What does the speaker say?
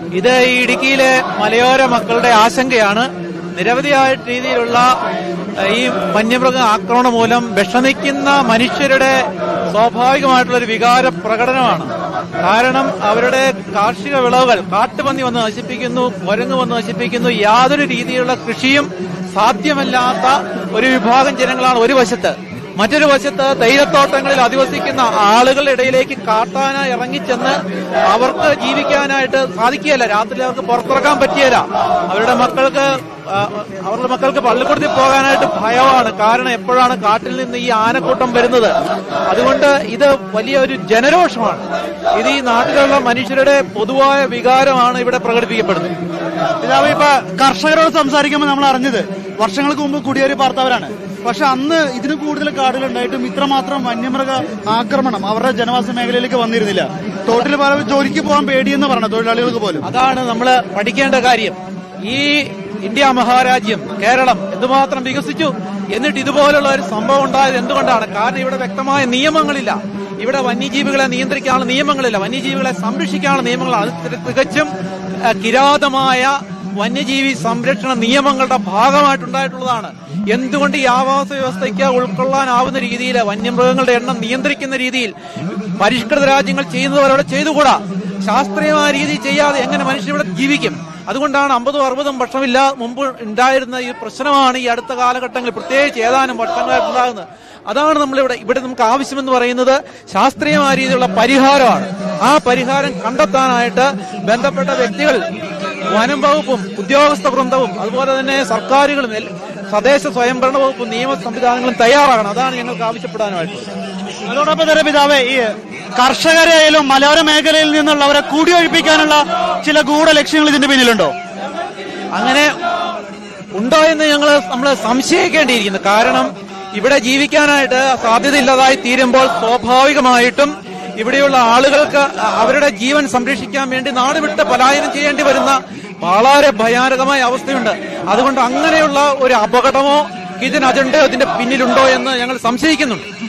ഇത് ഈ ഇടുക്കിയിലെ മലയോര മക്കളുടെ ആശങ്കയാണ് നിരവധിയായ രീതിയിലുള്ള ഏഹ്, ഈ വന്യമൃഗ ആക്രമണം മൂലം വിഷമിക്കുന്ന മനുഷ്യരുടെ സ്വാഭാവികമായിട്ടുള്ള ഒരു വികാര പ്രകടനമാണ് കാരണം അവരുടെ കാർഷിക വിളവുകൾ കാട്ടുപന്നി വന്ന് നശിപ്പിക്കുന്നു കുരങ്ങ് വന്ന് നശിപ്പിക്കുന്നു യാതൊരു രീതിയിലുള്ള കൃഷിയും സാധ്യമല്ലാത്ത ഒരു വിഭാഗം ജനങ്ങളാണ് ഒരു വശത്ത് മറ്റൊരു വശത്ത് തൈലത്തോട്ടങ്ങളിൽ അധിവസിക്കുന്ന ആളുകളുടെ ഇടയിലേക്ക് കാട്ടാന ഇറങ്ങിച്ചെന്ന് അവർക്ക് ജീവിക്കാനായിട്ട് സാധിക്കുകയല്ല രാത്രി അവർക്ക് പുറത്തിറക്കാൻ പറ്റിയല്ല അവരുടെ മക്കൾക്ക് ആ, അവരുടെ മക്കൾക്ക് പള്ളിക്കൂടത്തിൽ പോകാനായിട്ട് ഭയമാണ് കാരണം എപ്പോഴാണ് കാട്ടിൽ നിന്ന് ഈ ആനക്കൂട്ടം വരുന്നത് അതുകൊണ്ട് ഇത് വലിയ ഒരു ജനരോഷമാണ് ഇത് ഈ നാട്ടിലുള്ള മനുഷ്യരുടെ പൊതുവായ വികാരമാണ് ഇവിടെ പ്രകടിപ്പിക്കപ്പെടുന്നത് പിതാവ് ഇപ്പൊ കർഷകരോട് സംസാരിക്കുമ്പോൾ നമ്മൾ അറിഞ്ഞത് വർഷങ്ങൾക്ക് മുമ്പ് കുടിയേറി പാർത്തവരാണ് പക്ഷെ അന്ന് ഇതിന് കൂടുതൽ കാടുകളുണ്ടായിട്ടും ഇത്രമാത്രം വന്യമൃഗ ആക്രമണം അവരുടെ ജനവാസ മേഖലയിലേക്ക് വന്നിരുന്നില്ല തോട്ടിൽ പല ജോലിക്ക് പോകാൻ പേടിയെന്ന് പറഞ്ഞു തൊഴിലാളികൾക്ക് പോലും അതാണ് നമ്മൾ പഠിക്കേണ്ട കാര്യം ഈ ഇന്ത്യ മഹാരാജ്യം കേരളം എന്തുമാത്രം വികസിച്ചു എന്നിട്ട് ഇതുപോലുള്ള ഒരു സംഭവം ഉണ്ടായത് എന്തുകൊണ്ടാണ് കാരണം ഇവിടെ വ്യക്തമായ നിയമങ്ങളില്ല ഇവിടെ വന്യജീവികളെ നിയന്ത്രിക്കാനുള്ള നിയമങ്ങളില്ല വന്യജീവികളെ സംരക്ഷിക്കാനുള്ള നിയമങ്ങളാണ് അത് തി- തികച്ചും ആ, കിരാതമായ വന്യജീവി സംരക്ഷണ നിയമങ്ങളുടെ ഭാഗമായിട്ടുണ്ടായിട്ടുള്ളതാണ് എന്തുകൊണ്ട് ഈ ആവാസ വ്യവസ്ഥയ്ക്ക് ഉൾക്കൊള്ളാനാവുന്ന രീതിയിൽ വന്യമൃഗങ്ങളുടെ എണ്ണം നിയന്ത്രിക്കുന്ന രീതിയിൽ പരിഷ്കൃത രാജ്യങ്ങൾ ചെയ്യുന്നത് പോലെ അവിടെ ചെയ്തുകൂടാ ശാസ്ത്രീയമായ രീതിയിൽ ചെയ്യാതെ എങ്ങനെ മനുഷ്യൻ ഇവിടെ ജീവിക്കും അതുകൊണ്ടാണ് അമ്പതും അറുപതും വർഷമില്ല മുമ്പ് ഉണ്ടായിരുന്ന ഈ പ്രശ്നമാണ് ഈ അടുത്ത കാലഘട്ടങ്ങളിൽ പ്രത്യേകിച്ച് ഏതാനും വർഷങ്ങളായിട്ട് ഉണ്ടാകുന്നത് അതാണ് നമ്മളിവിടെ ഇവിടെ നമുക്ക് ആവശ്യമെന്ന് പറയുന്നത് ശാസ്ത്രീയമായ രീതിയിലുള്ള പരിഹാരമാണ് ആ പരിഹാരം കണ്ടെത്താനായിട്ട് ബന്ധപ്പെട്ട വ്യക്തികൾ വനം വകുപ്പും ഉദ്യോഗസ്ഥ വൃന്ദവും അതുപോലെ തന്നെ സർക്കാരുകളും എൽ- തദ്ദേശ സ്വയംഭരണ വകുപ്പും നിയമ സംവിധാനങ്ങളും തയ്യാറാകണം അതാണ് ഞങ്ങൾക്ക് ആവശ്യപ്പെടാനുമായിട്ടുള്ളത് അതോടൊപ്പം തന്നെ പിതാവേ ഈ കർഷകരെയായാലും മലയോര മേഖലയിൽ നിന്നുള്ളവരെ കൂടിയൊഴിപ്പിക്കാനുള്ള ചില ഗൂഢ ലക്ഷ്യങ്ങൾ ഇതിന്റെ പിന്നിലുണ്ടോ അങ്ങനെ ഉണ്ടോ എന്ന് ഞങ്ങൾ നമ്മൾ സംശയിക്കേണ്ടിയിരിക്കുന്നു കാരണം ഇവിടെ ജീവിക്കാനായിട്ട് സാധ്യതയില്ലാതായി തീരുമ്പോൾ സ്വാഭാവികമായിട്ടും ഇവിടെയുള്ള ആളുകൾക്ക് അവരുടെ ജീവൻ സംരക്ഷിക്കാൻ വേണ്ടി നാട് വിട്ട് പലായനം ചെയ്യേണ്ടി വരുന്ന വളരെ ഭയാനകമായ അവസ്ഥയുണ്ട് അതുകൊണ്ട് അങ്ങനെയുള്ള ഒരു അപകടമോ ഇതിന് അജണ്ടയോ ഇതിന്റെ പിന്നിലുണ്ടോ എന്ന് ഞങ്ങൾ സംശയിക്കുന്നുണ്ട്